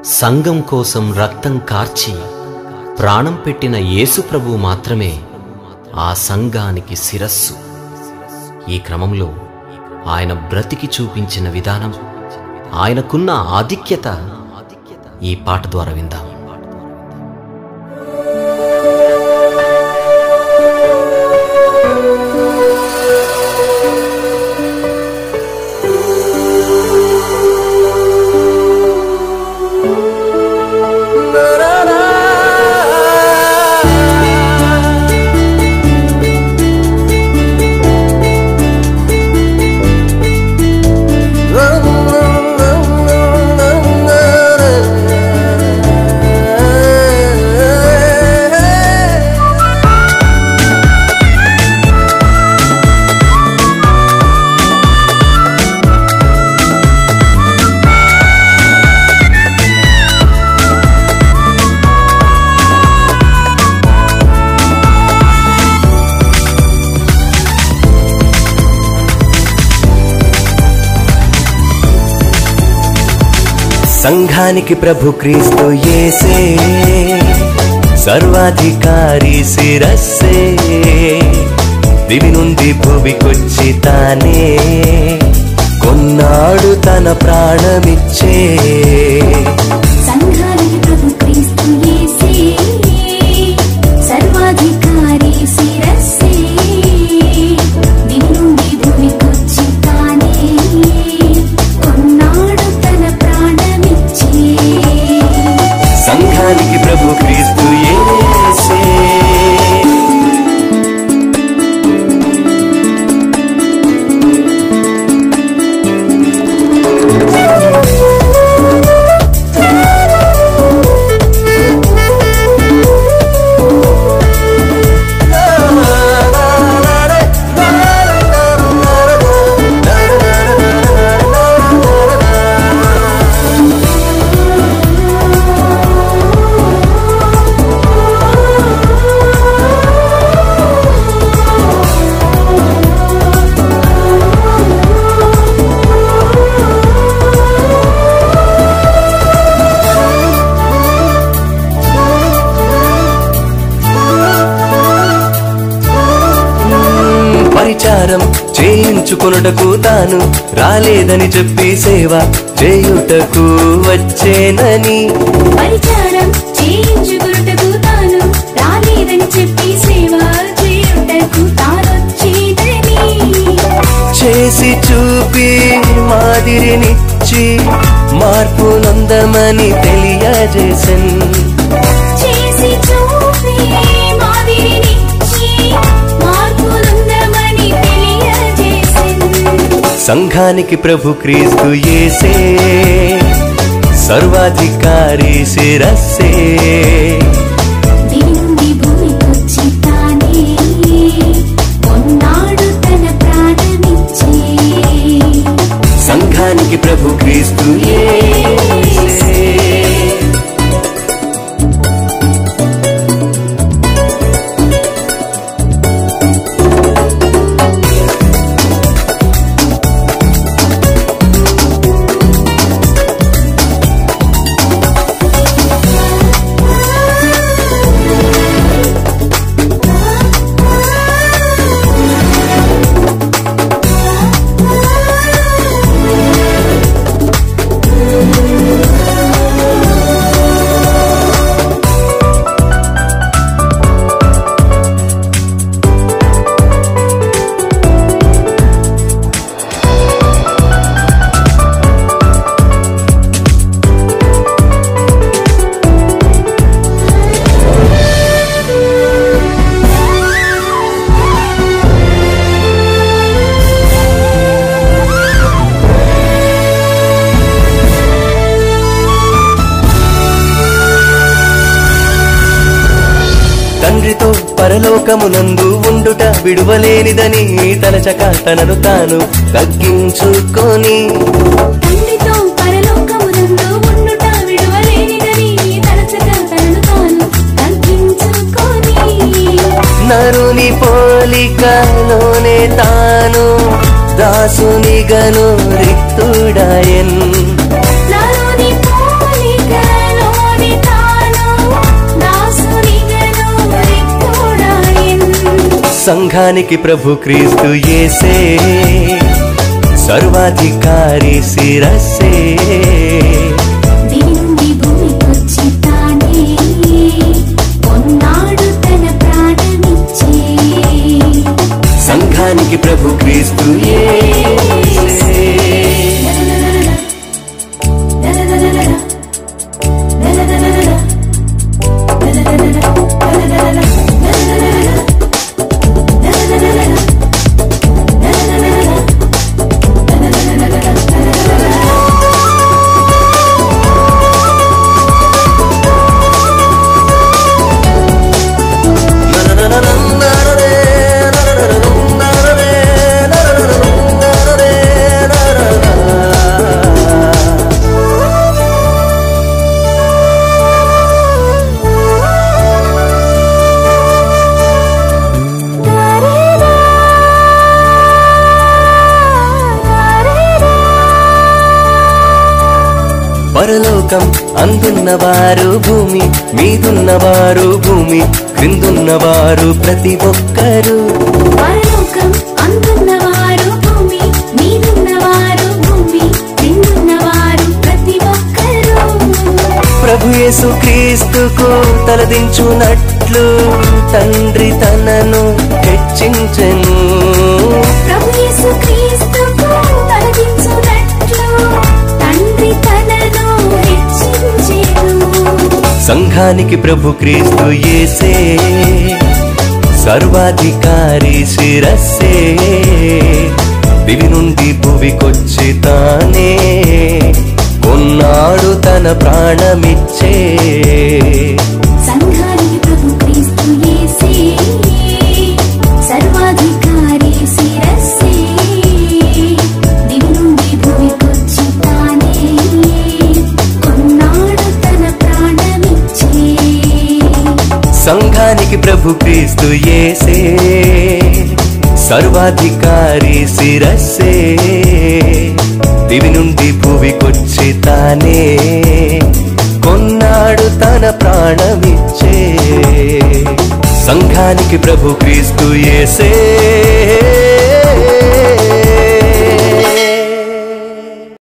సంఘం కోసం రక్తం కార్చి ప్రాణం పెట్టిన యేసు ప్రభువు మాత్రమే ఆ సంఘానికి శిరస్సు ఈ క్రమంలో ఆయన బ్రతికి చూపించిన విధానం ఆయనకున్న ఆధిక్యత ఈ పాట ద్వారా విందాం సంఘానికి ప్రభు క్రీస్తు యేసే సర్వాధికారి శిరస్సే దివి నుండి భూమికొచ్చి తానే కొన్నాడు తన ప్రాణమిచ్చే సంఘానికి ప్రభు క్రీస్తు యేసే సర్వాధికారి శిరస్సే దివి నుండి భూమికొచ్చి తానే కొన్నాడు తన ప్రాణమిచ్చే సంఘానికి ప్రభు క్రీస్తు యేసే పరిచారం చేయించుకొనుటకు తాను రాలేదని చెప్పి సేవ చేయుటకు వచ్చేనని పరిచారం చేయించుకున్నటకు తాను రాలేదని చెప్పి సేవ చేయుటకు తానొచ్చేదని చేసి చూపి మాదిరినిచ్చి మార్పు నందమని తెలియజేసన్ చేసి చూపి మాదిరినిచ్చి మార్పులుందమని తెలియజేసెను. సంఘానికి ప్రభు క్రీస్తు యేసే సర్వాధికారి శిరస్సే దివి నుండి భూమికొచ్చి తానే కొన్నాడు తన ప్రాణమిచ్చే. సంఘానికి ప్రభు క్రీస్తు యేసే తండ్రితో పరలోకమునందు ఉండుట విడువలేనిదని తలచక తనను తాను తగ్గించుకొని తండ్రితో పరలోకమునందు ఉండుట విడువలేనిదని తలచక తనను తాను తగ్గించుకొని నరుని పోలికలోనే తాను దాసునిగను రిక్తుడాయన్ నరుని పోలిక సంఘానికి ప్రభు క్రీస్తు యేసే సర్వాధికారి శిరస్సే దివి నుండి భూమికొచ్చి తానే కొన్నాడు తన ప్రాణమిచ్చే సంఘానికి ప్రభు క్రీస్తు యేసే పరలోకం అందున్నవారు భూమి మీదున్నవారు భూమి క్రిందున్నవారు ప్రతి ఒక్కరు పరలోకం అందున్నవారు భూమి మీదున్నవారు భూమి క్రిందున్నవారు ప్రతి ఒక్కరూ ప్రభు యేసు క్రీస్తుకు తలదించునట్లు తండ్రి తనను హెచ్చించెను ప్రభు యేసు క్రీస్తుకు తలదించునట్లు తండ్రి తనను హెచ్చించెను సంఘానికి ప్రభు క్రీస్తు యేసే సర్వాధికారి శిరస్సే దివి నుండి భువికొచ్చి తానే కొన్నాడు తన ప్రాణమిచ్చే సంఘానికి ప్రభు క్రీస్తు యేసే సర్వాధికారి శిరస్సే దివి నుండి భూమికొచ్చి తానే కొన్నాడు తన ప్రాణమిచ్చే సంఘానికి ప్రభు క్రీస్తు యేసే సర్వాధికారి శిరస్సే దివి నుండి భూమికొచ్చి తానే కొన్నాడు తన ప్రాణమిచ్చే సంఘానికి ప్రభు క్రీస్తు యేసే